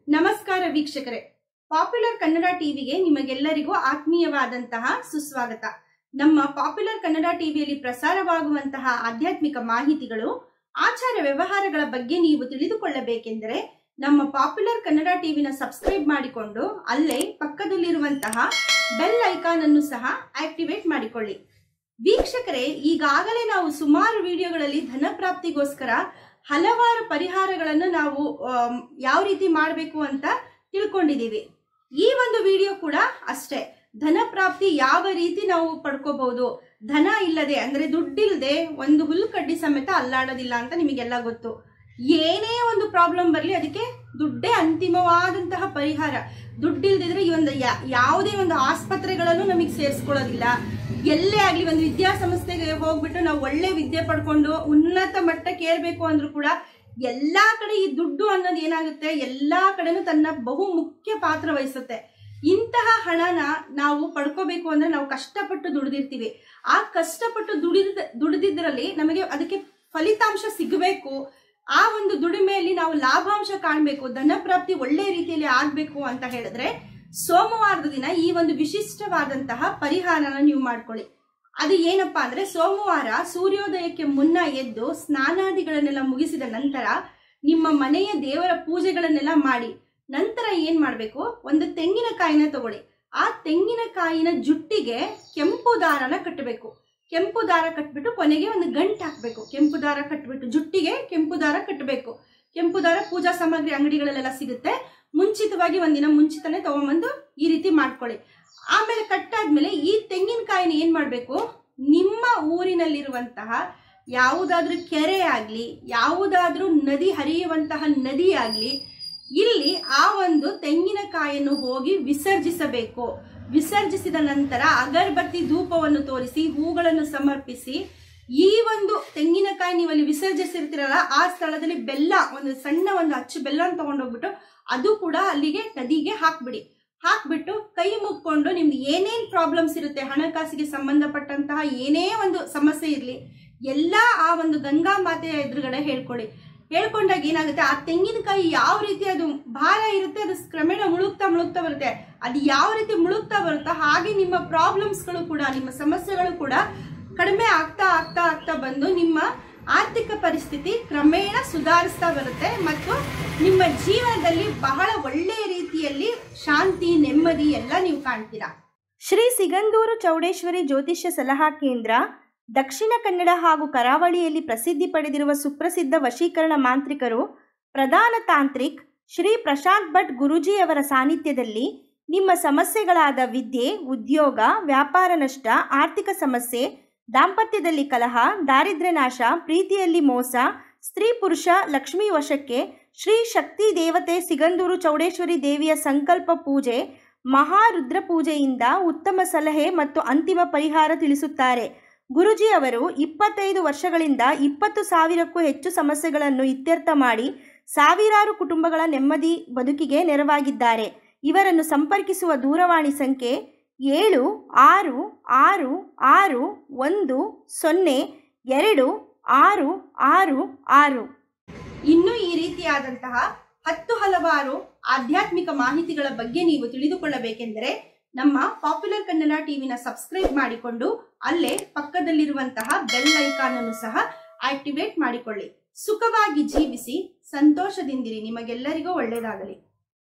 ನಮಸ್ಕಾರ ವೀಕ್ಷಕರೇ ಪಾಪ್ಯುಲರ್ ಕನ್ನಡ ಟಿವಿಗೆ ನಿಮಗೆಲ್ಲರಿಗೂ ಆತ್ಮೀಯವಾದಂತಹ ಸುಸ್ವಾಗತ ನಮ್ಮ ಪಾಪ್ಯುಲರ್ ಕನ್ನಡ ಟಿವಿಯಲ್ಲಿ ಪ್ರಸಾರವಾಗುವಂತಹ ಆಧ್ಯಾತ್ಮಿಕ ಮಾಹಿತಿಗಳು ಆಚಾರ ವ್ಯವಹಾರಗಳ ಬಗ್ಗೆ ನೀವು ತಿಳಿದುಕೊಳ್ಳಬೇಕೆಂದರೆ ನಮ್ಮ ಪಾಪ್ಯುಲರ್ ಕನ್ನಡ ಟಿವಿನ ಸಬ್ಸ್ಕ್ರೈಬ್ ಮಾಡಿಕೊಂಡು ಅಲ್ಲೇ ಪಕ್ಕದಲ್ಲಿರುವಂತಹ ಬೆಲ್ ಐಕಾನ್ ಅನ್ನು ಸಹ ಆಕ್ಟಿವೇಟ್ ಮಾಡಿಕೊಳ್ಳಿ ವೀಕ್ಷಕರೇ ಈಗಾಗಲೇ ನಾವು ಸುಮಾರು ವಿಡಿಯೋಗಳಲ್ಲಿ ಧನ ಪ್ರಾಪ್ತಿಗೋಸ್ಕರ ಹಲವಾರು ಪರಿಹಾರಗಳನ್ನು ನಾವು ಆಮ್, ಯಾವ ರೀತಿ ಮಾಡಬೇಕು ಅಂತ ತಿಳ್ಕೊಂಡಿದ್ದೀವಿ ಈ ಒಂದು ವಿಡಿಯೋ ಕೂಡ ಅಷ್ಟೇ ಧನ ಪ್ರಾಪ್ತಿ ಯಾವ ರೀತಿ ನಾವು ಪಡ್ಕೋಬಹುದು ಧನ ಇಲ್ಲದೆ ಅಂದ್ರೆ ದುಡ್ಡಿಲ್ಲದೆ ಒಂದು ಹುಲ್ಲು ಕಡ್ಡಿ ಸಮೇತ ಅಲ್ಲಾಡೋದಿಲ್ಲ ಅಂತ ನಿಮಗೆಲ್ಲ ಗೊತ್ತು ಏನೇ ಒಂದು ಪ್ರಾಬ್ಲಮ್ ಬರಲಿ ಅದಕ್ಕೆ ದುಡ್ಡೇ ಅಂತಿಮವಾದಂತಹ ಪರಿಹಾರ ದುಡ್ಡಿಲ್ದಿದ್ರೆ ಈ ಒಂದು ಯಾ- ಯಾವುದೇ ಒಂದು ಆಸ್ಪತ್ರೆಗಳನ್ನು ನಮಗೆ ಸೇರಿಸ್ಕೊಳ್ಳೋದಿಲ್ಲ ಎಲ್ಲೇ ಆಗ್ಲಿ ಒಂದು ವಿದ್ಯಾಸಂಸ್ಥೆಗೆ ಹೋಗ್ಬಿಟ್ಟು ನಾವು ಒಳ್ಳೆ ವಿದ್ಯೆ ಪಡ್ಕೊಂಡು ಉನ್ನತ ಮಟ್ಟಕ್ಕೆ ಏರ್ಬೇಕು ಅಂದ್ರೂ ಕೂಡ ಎಲ್ಲಾ ಕಡೆ ಈ ದುಡ್ಡು ಅನ್ನೋದು ಏನಾಗುತ್ತೆ ಎಲ್ಲಾ ಕಡೆನೂ ತನ್ನ ಬಹು ಮುಖ್ಯ ಪಾತ್ರ ವಹಿಸುತ್ತೆ ಇಂತಹ ಹಣನ ನಾವು ಪಡ್ಕೋಬೇಕು ಅಂದ್ರೆ ನಾವು ಕಷ್ಟಪಟ್ಟು ದುಡಿದಿರ್ತೀವಿ ಆ ಕಷ್ಟಪಟ್ಟು ದುಡಿದ ದುಡಿದಿದ್ರಲ್ಲಿ ನಮಗೆ ಅದಕ್ಕೆ ಫಲಿತಾಂಶ ಸಿಗಬೇಕು ಆ ಒಂದು ದುಡಿಮೆಯಲ್ಲಿ ನಾವು ಲಾಭಾಂಶ ಕಾಣಬೇಕು ಧನ ಪ್ರಾಪ್ತಿ ಒಳ್ಳೆ ರೀತಿಯಲ್ಲಿ ಆಗ್ಬೇಕು ಅಂತ ಹೇಳಿದ್ರೆ ಸೋಮವಾರದ ದಿನ ಈ ಒಂದು ವಿಶಿಷ್ಟವಾದಂತಹ ಪರಿಹಾರನ ನೀವು ಮಾಡ್ಕೊಳ್ಳಿ ಅದು ಏನಪ್ಪಾ ಅಂದ್ರೆ ಸೋಮವಾರ ಸೂರ್ಯೋದಯಕ್ಕೆ ಮುನ್ನ ಎದ್ದು ಸ್ನಾನಾದಿಗಳನ್ನೆಲ್ಲ ಮುಗಿಸಿದ ನಂತರ ನಿಮ್ಮ ಮನೆಯ ದೇವರ ಪೂಜೆಗಳನ್ನೆಲ್ಲ ಮಾಡಿ ನಂತರ ಏನ್ ಮಾಡ್ಬೇಕು ಒಂದು ತೆಂಗಿನಕಾಯಿನ ತಗೊಳ್ಳಿ ಆ ತೆಂಗಿನಕಾಯಿನ ಜುಟ್ಟಿಗೆ ಕೆಂಪು ದಾರನ ಕಟ್ಟಬೇಕು ಕೆಂಪು ದಾರ ಕಟ್ಬಿಟ್ಟು ಕೊನೆಗೆ ಒಂದು ಗಂಟು ಹಾಕ್ಬೇಕು ಕೆಂಪು ದಾರ ಕಟ್ಬಿಟ್ಟು ಜುಟ್ಟಿಗೆ ಕೆಂಪು ದಾರ ಕಟ್ಟಬೇಕು ಕೆಂಪು ದಾರ ಪೂಜಾ ಸಾಮಗ್ರಿ ಅಂಗಡಿಗಳಲ್ಲೆಲ್ಲ ಸಿಗುತ್ತೆ ಮುಂಚಿತವಾಗಿ ಒಂದಿನ ಮುಂಚಿತನೇ ತಗೊಂಬಂದು ಈ ರೀತಿ ಮಾಡ್ಕೊಳ್ಳಿ ಆಮೇಲೆ ಕಟ್ಟಾದ್ಮೇಲೆ ಈ ತೆಂಗಿನಕಾಯಿನ ಏನ್ ಮಾಡ್ಬೇಕು ನಿಮ್ಮ ಊರಿನಲ್ಲಿರುವಂತಹ ಯಾವುದಾದ್ರೂ ಕೆರೆ ಆಗ್ಲಿ ಯಾವುದಾದ್ರೂ ನದಿ ಹರಿಯುವಂತಹ ನದಿ ಆಗ್ಲಿ ಇಲ್ಲಿ ಆ ಒಂದು ತೆಂಗಿನಕಾಯನ್ನು ಹೋಗಿ ವಿಸರ್ಜಿಸಬೇಕು ವಿಸರ್ಜಿಸಿದ ನಂತರ ಅಗರಬತ್ತಿ ಧೂಪವನ್ನು ತೋರಿಸಿ ಹೂಗಳನ್ನು ಸಮರ್ಪಿಸಿ ಈ ಒಂದು ತೆಂಗಿನಕಾಯಿ ನೀವು ಅಲ್ಲಿ ವಿಸರ್ಜಿಸಿರ್ತೀರಲ್ಲ ಆ ಸ್ಥಳದಲ್ಲಿ ಬೆಲ್ಲ ಒಂದು ಸಣ್ಣ ಒಂದು ಅಚ್ಚು ಬೆಲ್ಲ ತಗೊಂಡೋಗ್ಬಿಟ್ಟು ಅದು ಕೂಡ ಅಲ್ಲಿಗೆ ನದಿಗೆ ಹಾಕ್ಬಿಡಿ ಹಾಕ್ಬಿಟ್ಟು ಕೈ ಮುಕ್ಕೊಂಡು ನಿಮ್ದು ಏನೇನ್ ಪ್ರಾಬ್ಲಮ್ಸ್ ಇರುತ್ತೆ ಹಣಕಾಸಿಗೆ ಸಂಬಂಧಪಟ್ಟಂತಹ ಏನೇ ಒಂದು ಸಮಸ್ಯೆ ಇರಲಿ ಎಲ್ಲ ಆ ಒಂದು ಗಂಗಾ ಮಾತೆಯ ಎದುರುಗಡೆ ಹೇಳ್ಕೊಳ್ಳಿ ಹೇಳ್ಕೊಂಡಾಗ ಏನಾಗುತ್ತೆ ಆ ತೆಂಗಿನಕಾಯಿ ಯಾವ ರೀತಿ ಅದು ಭಾರ ಇರುತ್ತೆ ಅದು ಕ್ರಮೇಣ ಮುಳುಗ್ತಾ ಮುಳುಗ್ತಾ ಬರುತ್ತೆ ಅದು ಯಾವ ರೀತಿ ಮುಳುಗ್ತಾ ಬರುತ್ತೋ ಹಾಗೆ ನಿಮ್ಮ ಪ್ರಾಬ್ಲಮ್ಸ್ಗಳು ಕೂಡ ನಿಮ್ಮ ಸಮಸ್ಯೆಗಳು ಕೂಡ ಕಡಿಮೆ ಆಗ್ತಾ ಆಗ್ತಾ ಆಗ್ತಾ ಬಂದು ನಿಮ್ಮ ಆರ್ಥಿಕ ಪರಿಸ್ಥಿತಿ ಕ್ರಮೇಣ ಸುಧಾರಿಸ್ತಾ ಬರುತ್ತೆ ಮತ್ತು ನಿಮ್ಮ ಜೀವನದಲ್ಲಿ ಬಹಳ ಒಳ್ಳೆಯ ರೀತಿಯಲ್ಲಿ ಶಾಂತಿ ನೆಮ್ಮದಿ ಎಲ್ಲ ನೀವು ಕಾಣ್ತೀರಾ ಶ್ರೀ ಸಿಗಂದೂರು ಚೌಡೇಶ್ವರಿ ಜ್ಯೋತಿಷ್ಯ ಸಲಹಾ ಕೇಂದ್ರ ದಕ್ಷಿಣ ಕನ್ನಡ ಹಾಗೂ ಕರಾವಳಿಯಲ್ಲಿ ಪ್ರಸಿದ್ಧಿ ಪಡೆದಿರುವ ಸುಪ್ರಸಿದ್ಧ ವಶೀಕರಣ ಮಾಂತ್ರಿಕರು ಪ್ರಧಾನ ತಾಂತ್ರಿಕ್ ಶ್ರೀ ಪ್ರಶಾಂತ್ ಭಟ್ ಗುರೂಜಿಯವರ ಸಾನ್ನಿಧ್ಯದಲ್ಲಿ ನಿಮ್ಮ ಸಮಸ್ಯೆಗಳಾದ ವಿದ್ಯೆ ಉದ್ಯೋಗ ವ್ಯಾಪಾರ ನಷ್ಟ ಆರ್ಥಿಕ ಸಮಸ್ಯೆ ದಾಂಪತ್ಯದಲ್ಲಿ ಕಲಹ ದಾರಿದ್ರ್ಯ ನಾಶ ಪ್ರೀತಿಯಲ್ಲಿ ಮೋಸ ಸ್ತ್ರೀ ಪುರುಷ ಲಕ್ಷ್ಮೀ ವಶಕ್ಕೆ ಶ್ರೀ ಶಕ್ತಿ ದೇವತೆ ಸಿಗಂದೂರು ಚೌಡೇಶ್ವರಿ ದೇವಿಯ ಸಂಕಲ್ಪ ಪೂಜೆ ಮಹಾರುದ್ರ ಪೂಜೆಯಿಂದ ಉತ್ತಮ ಸಲಹೆ ಮತ್ತು ಅಂತಿಮ ಪರಿಹಾರ ತಿಳಿಸುತ್ತಾರೆ ಗುರುಜಿ ಅವರು ಇಪ್ಪತ್ತೈದು ವರ್ಷಗಳಿಂದ ಇಪ್ಪತ್ತು ಸಾವಿರಕ್ಕೂ ಹೆಚ್ಚು ಸಮಸ್ಯೆಗಳನ್ನು ಇತ್ಯರ್ಥ ಮಾಡಿ ಸಾವಿರಾರು ಕುಟುಂಬಗಳ ನೆಮ್ಮದಿ ಬದುಕಿಗೆ ನೆರವಾಗಿದ್ದಾರೆ ಇವರನ್ನು ಸಂಪರ್ಕಿಸುವ ದೂರವಾಣಿ ಸಂಖ್ಯೆ ಏಳು ಆರು ಆರು ಆರು ಒಂದು ಸೊನ್ನೆ ಎರಡು ಆರು ಆರು ಆರು ಇನ್ನು ಈ ರೀತಿಯಾದಂತಹ ಹತ್ತು ಹಲವಾರು ಆಧ್ಯಾತ್ಮಿಕ ಮಾಹಿತಿಗಳ ಬಗ್ಗೆ ನೀವು ತಿಳಿದುಕೊಳ್ಳಬೇಕೆಂದರೆ ನಮ್ಮ ಪಾಪ್ಯುಲರ್ ಕನ್ನಡ ಟಿವಿನ ಸಬ್ಸ್ಕ್ರೈಬ್ ಮಾಡಿಕೊಂಡು ಅಲ್ಲೇ ಪಕ್ಕದಲ್ಲಿರುವಂತಹ ಬೆಲ್ ಐಕಾನ್ ಅನ್ನು ಸಹ ಆಕ್ಟಿವೇಟ್ ಮಾಡಿಕೊಳ್ಳಿ ಸುಖವಾಗಿ ಜೀವಿಸಿ ಸಂತೋಷದಿಂದಿರಿ ನಿಮಗೆಲ್ಲರಿಗೂ ಒಳ್ಳೆಯದಾಗಲಿ